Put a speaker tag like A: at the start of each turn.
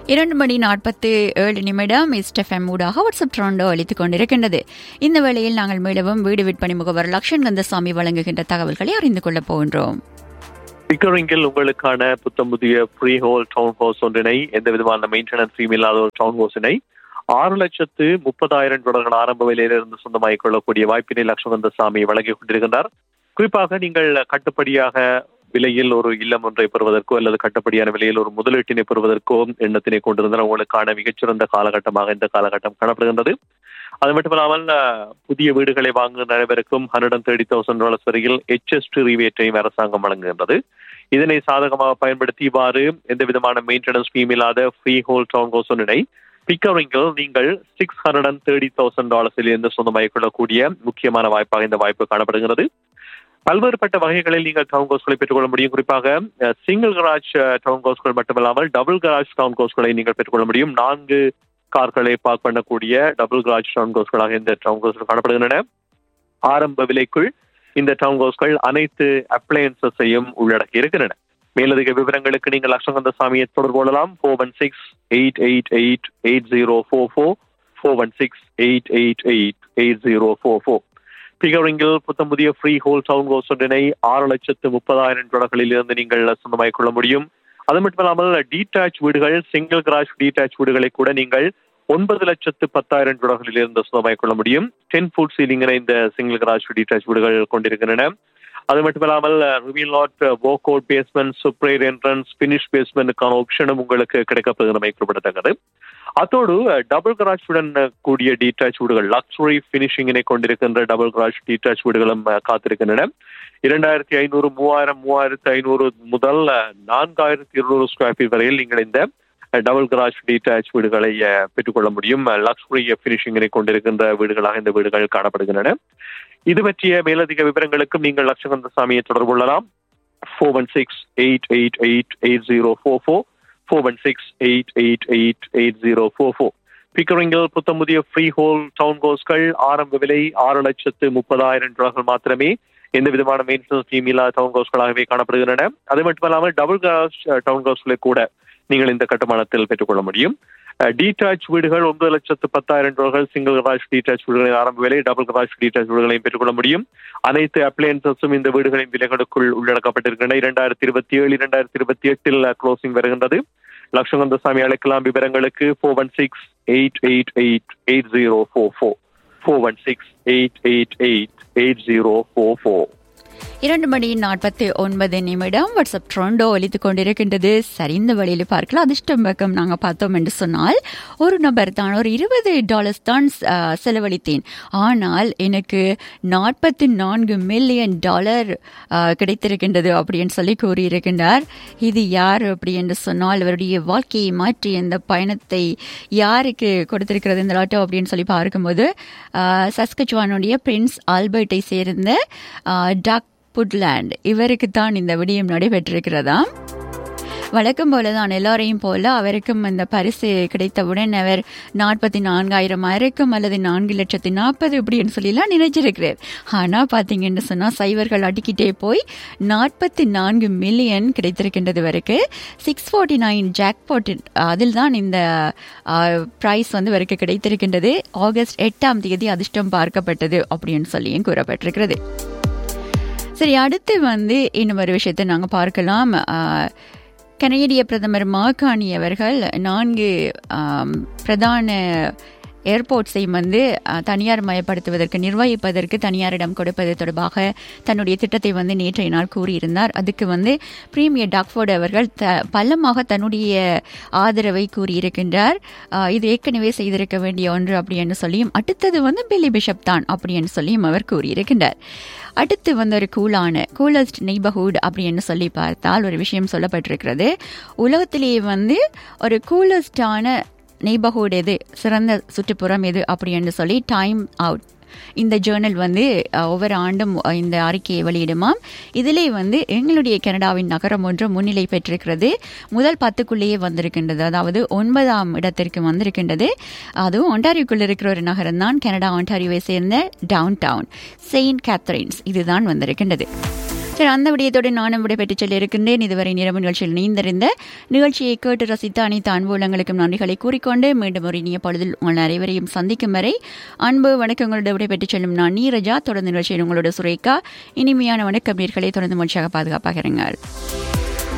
A: இரண்டு மணி நாற்பத்தி ஏழு நிமிடம் இஸ்டெஃப்எம் ஊடாக வாட்ஸ்அப் ட்ராண்டோ அளித்துக் கொண்டிருக்கின்றது இந்த வேளையில் நாங்கள் மீளவும் வீடு விற்பனை முகவர் லக்ஷன் கந்தசாமி வழங்குகின்ற தகவல்களை அறிந்து கொள்ளப் போகின்றோம்
B: பிக்கரிங்கில் உங்களுக்கான புத்தம் புதிய ஃப்ரீ ஹோல் டவுன் ஹவுஸ் ஒன்றினை எந்த விதமான மெயின்டெனன்ஸ் ஃபீம் இல்லாத ஒரு டவுன் ஹவுஸினை ஆறு லட்சத்து முப்பதாயிரம் டாலர்கள் ஆரம்ப விலையிலிருந்து சொந்தமாகிக் கொள்ளக்கூடிய வாய்ப்பினை லட்சுமந்தசாமி வழங்கிக் கொண்டிருக்கின்றார் குறிப்பாக நீங்கள் கட்டுப்படியாக விலையில் ஒரு இல்லம் ஒன்றை பெறுவதற்கோ அல்லது கட்டுப்படியான விலையில் ஒரு முதலீட்டினை பெறுவதற்கோ எண்ணத்தினை கொண்டிருந்தால் உங்களுக்கான மிகச்சிறந்த காலகட்டமாக இந்த காலகட்டம் காணப்படுகின்றது அது மட்டுமல்லாமல் புதிய வீடுகளை வாங்குகின்ற அனைவருக்கும் hundred and thirty thousand dollars வரையில் ஹெச்எஸ்டி ரீவேட்டையும் அரசாங்கம் வழங்குகின்றது இதனை சாதகமாக பயன்படுத்தி இவ்வாறு எந்த விதமான மெயின்டெனன்ஸ் ஃபீம் இல்லாத ஃப்ரீ ஹோல் டவுன் ஹவுஸ் ஒன்றினை பிக்கரிங்கில் நீங்கள் six hundred and thirty thousand டாலர்ஸில் இருந்து சொந்தமாகிக் கொள்ளக்கூடிய முக்கியமான வாய்ப்பாக இந்த வாய்ப்பு காணப்படுகிறது பல்வேறுபட்ட வகைகளில் நீங்கள் டவுன் ஹவுஸ்களை பெற்றுக்கொள்ள முடியும் குறிப்பாக சிங்கிள் கராஜ் டவுன் ஹவுஸ்கள் மட்டுமல்லாமல் டபுள் கராஜ் டவுன் ஹவுஸ்களை நீங்கள் பெற்றுக்கொள்ள முடியும் நான்கு கார்களை பார்க் பண்ணக்கூடிய டபுள் கராஜ் டவுன் ஹவுஸ்களாக இந்த டவுன் ஹவுஸ்கள் காணப்படுகின்றன ஆரம்ப விலைக்குள் இந்த டவுன் ஹவுஸ்கள் அனைத்து அப்ளையன்சஸையும் உள்ளடக்கி இருக்கின்றன மேலதிக விவரங்களுக்கு நீங்கள் லட்சங்கந்த சாமியை தொடர்பு கொள்ளலாம் four one six eight eight eight eight zero four four four one six eight eight eight eight zero four four பிகரிங்கில் புத்தம் புதிய ஃப்ரீ ஹோல் டவுன் ஹவுஸ் ஒன்றினை ஆறு லட்சத்து முப்பதாயிரம் டாலர்களில் இருந்து நீங்கள் சொந்தமாக்கிக் கொள்ள முடியும் அது மட்டுமல்லாமல் டீடாச் வீடுகள் சிங்கிள் கிராஷ் டீடாச் வீடுகளை கூட நீங்கள் ஒன்பது லட்சத்து பத்தாயிரம் டாலர்களில் இருந்து சொந்தமாக்கிக் கொள்ள முடியும் டென் ஃபுட் சீலிங்கின இந்த சிங்கிள் கிராஷ் டீடாச் வீடுகள் கொண்டிருக்கின்றன அது மட்டுமில்லாமல் ravine lot walk out basement separate entrance finish பேஸ்மெண்ட்டுக்கான ஆப்ஷனும் உங்களுக்கு கிடைக்கப்படுகிறமை குறிப்பிடத்தக்கது அத்தோடு டபுள் கராஜுடன் கூடிய டீடாச் வீடுகள் லக்ஸுரி பினிஷிங்கினை கொண்டிருக்கின்ற டபுள் கராஜ் டீடாச் வீடுகளும் காத்திருக்கின்றன இரண்டாயிரத்தி ஐநூறு மூவாயிரம் மூவாயிரத்தி ஐநூறு முதல் நான்காயிரத்தி இருநூறு ஸ்கொயர் ஃபீட் வரையில் நீங்கள் இந்த டபுள் கராஜ் டீடாச் வீடுகளை பெற்றுக்கொள்ள முடியும் லக்ஸுரி பினிஷிங்கினை கொண்டிருக்கின்ற வீடுகளாக இந்த வீடுகள் காணப்படுகின்றன இது பற்றிய மேலதிக விவரங்களுக்கும் நீங்கள் லட்சகந்த சாமியை தொடர்பு கொள்ளலாம் four one six eight eight eight eight zero four four four one six eight eight eight eight zero four four பிக்கரிங்கில் புத்தமுதிய ஃப்ரீ ஹோல் டவுன் ஹவுஸ்கள் ஆரம்ப விலை ஆறு லட்சத்து முப்பதாயிரம் டாலர்கள் மாத்திரமே எந்த விதமான மெயின்டெனன்ஸ் டீம் இல்லாத டவுன் ஹவுஸ்களாகவே காணப்படுகின்றன அது மட்டுமல்லாமல் டபுள் கிளாஸ் டவுன் ஹவுஸ்களை கூட நீங்கள் இந்த கட்டுமானத்தில் பெற்றுக்கொள்ள முடியும் டீடாச் வீடுகள் ஒன்பது லட்சத்து பத்தாயிரம் டாலர்கள் சிங்கிள் கராஜ் டீடாச் வீடுகளின் ஆரம்ப விலை டபுள் கராஜ் டீடாச் வீடுகளையும் பெற்றுக்கொள்ள முடியும் அனைத்து அப்ளையன்சஸும் இந்த வீடுகளின் விலைகளுக்குள் உள்ளடக்கப்பட்டிருக்கின்றன இரண்டாயிரத்தி இருபத்தி ஏழு இரண்டாயிரத்தி இருபத்தி எட்டில் க்ளோசிங் வருகின்றது லட்சங்கந்தசாமி அழைக்கலாம் விவரங்களுக்கு four one six eight eight eight eight zero four four four one six eight eight eight eight zero four four
A: இரண்டு மணி நாற்பத்தி ஒன்பது நிமிடம் வாட்ஸ்அப் ட்ரோண்டோ ஒலித்துக் கொண்டிருக்கின்றது சரிந்த வழியில் பார்க்கலாம் அதிர்ஷ்டம் பக்கம் நாங்கள் பார்த்தோம் என்று சொன்னால் ஒரு நபர் தான் ஒரு இருபது டாலர்ஸ் தான் செலவழித்தேன் ஆனால் எனக்கு நாற்பத்தி நான்கு மில்லியன் டாலர் கிடைத்திருக்கின்றது அப்படின்னு சொல்லி கூறியிருக்கின்றார் இது யார் அப்படி என்று சொன்னால் அவருடைய வாழ்க்கையை மாற்றி இந்த பயணத்தை யாருக்கு கொடுத்திருக்கிறது இந்த லாட்டோ அப்படின்னு சொல்லி பார்க்கும்போது சஸ்கச்சுவானுடைய பிரின்ஸ் ஆல்பர்ட்டை சேர்ந்த டாக் புட்லேண்ட் இவருக்கு தான் இந்த விடயம் நடைபெற்றிருக்கிறதாம் வழக்கம் போல தான் எல்லாரையும் போல அவருக்கும் இந்த பரிசு கிடைத்தவுடன் அவர் நாற்பத்தி நான்காயிரம் இருக்கும் அல்லது நான்கு லட்சத்தி நாற்பது இப்படின்னு சொல்லலாம் நினைச்சிருக்கிறார் ஆனால் பார்த்தீங்கன்னு சொன்னால் சைவர்கள் அடிக்கிட்டே போய் நாற்பத்தி நான்கு மில்லியன் கிடைத்திருக்கின்றது வரைக்கும் சிக்ஸ் ஃபோர்ட்டி நைன் ஜாக்பாட் அதில் தான் இந்த ப்ரைஸ் வந்து வரைக்கும் கிடைத்திருக்கின்றது ஆகஸ்ட் எட்டாம் தேதி அதிர்ஷ்டம் பார்க்கப்பட்டது அப்படின்னு சொல்லியும் கூறப்பட்டிருக்கிறது சரி அடுத்து வந்து இன்னும் ஒரு விஷயத்தை நாங்கள் பார்க்கலாம் கனேடிய பிரதமர் மாகாணி அவர்கள் நான்கு பிரதான ஏர்போர்ட்ஸை வந்து தனியார் மயப்படுத்துவதற்கு நிர்வகிப்பதற்கு தனியாரிடம் கொடுப்பது தொடர்பாக தன்னுடைய திட்டத்தை வந்து நேற்றைய நாள் கூறியிருந்தார் அதுக்கு வந்து பிரீமியர் டாக்ஃபோர்டு அவர்கள் த பள்ளமாக தன்னுடைய ஆதரவை கூறியிருக்கின்றார் இது ஏற்கனவே செய்திருக்க வேண்டிய ஒன்று அப்படின்னு சொல்லியும் அடுத்தது வந்து பில்லி பிஷப் தான் அப்படின்னு சொல்லியும் அவர் கூறியிருக்கின்றார் அடுத்து வந்து ஒரு கூலான கூலஸ்ட் நெய்பர்ஹுட் அப்படின்னு சொல்லி பார்த்தால் ஒரு விஷயம் சொல்லப்பட்டிருக்கிறது உலகத்திலேயே வந்து ஒரு கூலஸ்டான நெய்பர்ஹுட் எது சிறந்த சுற்றுப்புறம் எது அப்படின்னு சொல்லி டைம் அவுட் இந்த ஜேர்னல் வந்து ஒவ்வொரு ஆண்டும் இந்த அறிக்கையை வெளியிடுமாம் இதிலே வந்து எங்களுடைய கனடாவின் நகரம் ஒன்று முன்னிலை பெற்றிருக்கிறது முதல் பத்துக்குள்ளேயே வந்திருக்கின்றது அதாவது ஒன்பதாம் இடத்திற்கு வந்திருக்கின்றது அதுவும் ஒன்டாரியோக்குள்ள இருக்கிற ஒரு நகரம் தான் கனடா ஒன்டாரியோவை சேர்ந்த டவுன் டவுன் செயின்ட் கேத்தரின்ஸ் இதுதான் வந்திருக்கின்றது சரி அந்த விடயத்தோடு நானும் விடைபெற்றுச் சொல்லியிருக்கின்றேன் இதுவரை நிரவு நிகழ்ச்சியில் நீந்திருந்த நிகழ்ச்சியை கேட்டு ரசித்த அனைத்து அன்புலங்களுக்கும் நன்றிகளை கூறிக்கொண்டு மீண்டும் ஒரு இனிய பொழுதில் உங்கள் அனைவரையும் சந்திக்கும் வரை அன்பு வணக்கங்களோடு விடைபெற்றுச் செல்லும் நான் நீரஜா தொடர்ந்து நிகழ்ச்சியில் உங்களோட சுரேகா இனிமையான வணக்கம் நேர்களை தொடர்ந்து மகிழ்ச்சியாக பாதுகாப்பாக இருங்கள்